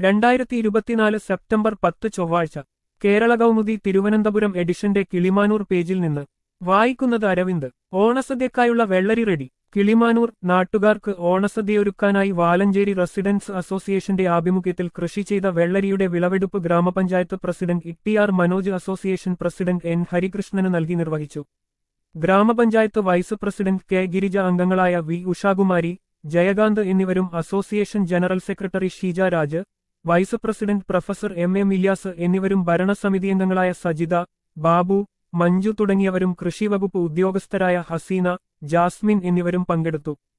രണ്ടായിരത്തി ഇരുപത്തിനാല് സെപ്റ്റംബർ പത്ത് ചൊവ്വാഴ്ച കേരള കൗമുദി തിരുവനന്തപുരം എഡിഷന്റെ കിളിമാനൂർ പേജിൽ നിന്ന് വായിക്കുന്നത് അരവിന്ദ് ഓണസദ്യക്കായുള്ള വെള്ളരി റെഡി കിളിമാനൂർ നാട്ടുകാർക്ക് ഓണസദ്യയൊരുക്കാനായി വാലഞ്ചേരി റെസിഡൻസ് അസോസിയേഷന്റെ ആഭിമുഖ്യത്തിൽ കൃഷി ചെയ്ത വെള്ളരിയുടെ വിളവെടുപ്പ് ഗ്രാമപഞ്ചായത്ത് പ്രസിഡന്റ് ഇട്ടിആർ മനോജ് അസോസിയേഷൻ പ്രസിഡന്റ് എൻ ഹരികൃഷ്ണന് നൽകി നിർവഹിച്ചു ഗ്രാമപഞ്ചായത്ത് വൈസ് പ്രസിഡന്റ് കെ ഗിരിജ അംഗങ്ങളായ വി ഉഷാകുമാരി ജയകാന്ത് എന്നിവരും association general secretary Sheeja Raj vice president professor M M Ilyas എന്നിവരും ഭരണസമിതി അംഗങ്ങളായ സജിത ബാബു മഞ്ജു തുടങ്ങിയവരും കൃഷിവകുപ്പ് ഉദ്യോഗസ്ഥരായ ഹസീന ജാസ്മിൻ എന്നിവരും പങ്കെടുത്തു